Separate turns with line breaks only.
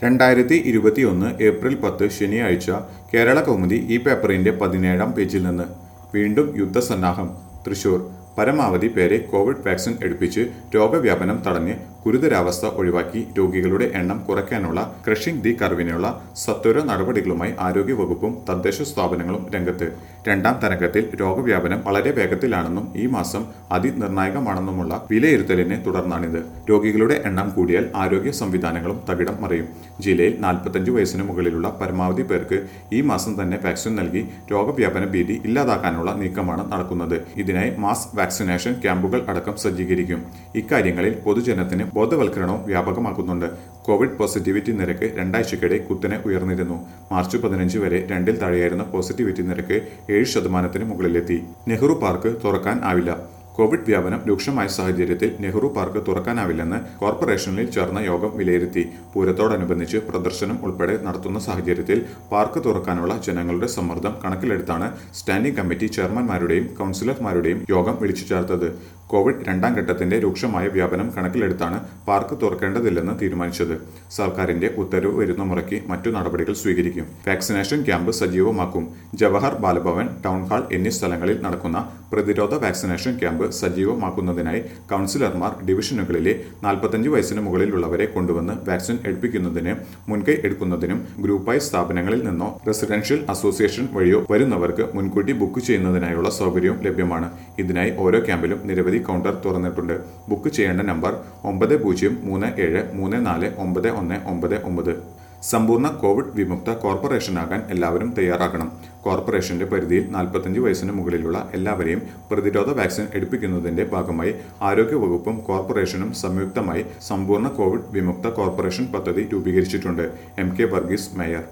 രണ്ടായിരത്തി ഇരുപത്തിയൊന്ന് ഏപ്രിൽ പത്ത് ശനിയാഴ്ച കേരള കൗമുദി ഈ പേപ്പറിന്റെ പതിനേഴാം പേജിൽ നിന്ന് വീണ്ടും യുദ്ധസന്നാഹം തൃശൂർ പരമാവധി പേരെ കോവിഡ് വാക്സിൻ എടുപ്പിച്ച് രോഗവ്യാപനം തടഞ്ഞ് ഗുരുതരാവസ്ഥ ഒഴിവാക്കി രോഗികളുടെ എണ്ണം കുറയ്ക്കാനുള്ള ക്രഷിംഗ് ദി കർവിനുള്ള സത്വര നടപടികളുമായി ആരോഗ്യവകുപ്പും തദ്ദേശ സ്ഥാപനങ്ങളും രംഗത്ത് രണ്ടാം തരംഗത്തിൽ രോഗവ്യാപനം വളരെ വേഗത്തിലാണെന്നും ഈ മാസം അതിനിർണായകമാണെന്നുമുള്ള വിലയിരുത്തലിനെ തുടർന്നാണിത് രോഗികളുടെ എണ്ണം കൂടിയാൽ ആരോഗ്യ സംവിധാനങ്ങളും തകിടം മറിയും ജില്ലയിൽ നാൽപ്പത്തഞ്ച് വയസ്സിന് മുകളിലുള്ള പരമാവധി പേർക്ക് ഈ മാസം തന്നെ വാക്സിൻ നൽകി രോഗവ്യാപന ഭീതി ഇല്ലാതാക്കാനുള്ള നീക്കമാണ് നടക്കുന്നത് ഇതിനായി മാസ് വാക്സിനേഷൻ ക്യാമ്പുകൾ അടക്കം സജ്ജീകരിക്കും ഇക്കാര്യങ്ങളിൽ പൊതുജനത്തിന് ബോധവൽക്കരണവും വ്യാപകമാക്കുന്നുണ്ട് കോവിഡ് പോസിറ്റിവിറ്റി നിരക്ക് രണ്ടാഴ്ചക്കിടെ കുത്തനെ ഉയർന്നിരുന്നു മാർച്ച് പതിനഞ്ച് വരെ രണ്ടിൽ താഴെയായിരുന്ന പോസിറ്റിവിറ്റി നിരക്ക് ഏഴ് ശതമാനത്തിന് മുകളിലെത്തി നെഹ്റു പാർക്ക് തുറക്കാൻ ആവില്ല കോവിഡ് വ്യാപനം രൂക്ഷമായ സാഹചര്യത്തിൽ നെഹ്റു പാർക്ക് തുറക്കാനാവില്ലെന്ന് കോർപ്പറേഷനിൽ ചേർന്ന യോഗം വിലയിരുത്തി പൂരത്തോടനുബന്ധിച്ച് പ്രദർശനം ഉൾപ്പെടെ നടത്തുന്ന സാഹചര്യത്തിൽ പാർക്ക് തുറക്കാനുള്ള ജനങ്ങളുടെ സമ്മർദ്ദം കണക്കിലെടുത്താണ് സ്റ്റാൻഡിംഗ് കമ്മിറ്റി ചെയർമാൻമാരുടെയും കൗൺസിലർമാരുടെയും യോഗം വിളിച്ചു ചേർത്തത് കോവിഡ് രണ്ടാം ഘട്ടത്തിന്റെ രൂക്ഷമായ വ്യാപനം കണക്കിലെടുത്താണ് പാർക്ക് തുറക്കേണ്ടതില്ലെന്ന് തീരുമാനിച്ചത് സർക്കാരിന്റെ ഉത്തരവ് വരുന്ന മുറയ്ക്ക് മറ്റു നടപടികൾ സ്വീകരിക്കും വാക്സിനേഷൻ ക്യാമ്പ് സജീവമാക്കും ജവഹർ ബാലഭവൻ ടൗൺ ഹാൾ എന്നീ സ്ഥലങ്ങളിൽ നടക്കുന്ന പ്രതിരോധ വാക്സിനേഷൻ ക്യാമ്പ് സജീവമാക്കുന്നതിനായി കൗൺസിലർമാർ ഡിവിഷനുകളിലെ നാൽപ്പത്തഞ്ച് വയസ്സിന് മുകളിലുള്ളവരെ കൊണ്ടുവന്ന് വാക്സിൻ എടുപ്പിക്കുന്നതിന് മുൻകൈ എടുക്കുന്നതിനും ഗ്രൂപ്പായി സ്ഥാപനങ്ങളിൽ നിന്നോ റെസിഡൻഷ്യൽ അസോസിയേഷൻ വഴിയോ വരുന്നവർക്ക് മുൻകൂട്ടി ബുക്ക് ചെയ്യുന്നതിനായുള്ള സൗകര്യവും ലഭ്യമാണ് ഇതിനായി ഓരോ ക്യാമ്പിലും നിരവധി കൗണ്ടർ തുറന്നിട്ടുണ്ട് ബുക്ക് ചെയ്യേണ്ട നമ്പർ ഒമ്പത് പൂജ്യം മൂന്ന് ഏഴ് മൂന്ന് നാല് ഒമ്പത് ഒന്ന് ഒമ്പത് ഒമ്പത് സമ്പൂർണ്ണ കോവിഡ് വിമുക്ത കോർപ്പറേഷനാകാൻ എല്ലാവരും തയ്യാറാകണം കോർപ്പറേഷന്റെ പരിധിയിൽ നാൽപ്പത്തഞ്ച് വയസ്സിന് മുകളിലുള്ള എല്ലാവരെയും പ്രതിരോധ വാക്സിൻ എടുപ്പിക്കുന്നതിന്റെ ഭാഗമായി ആരോഗ്യവകുപ്പും കോർപ്പറേഷനും സംയുക്തമായി സമ്പൂർണ്ണ കോവിഡ് വിമുക്ത കോർപ്പറേഷൻ പദ്ധതി രൂപീകരിച്ചിട്ടുണ്ട് എം കെ വർഗീസ് മേയർ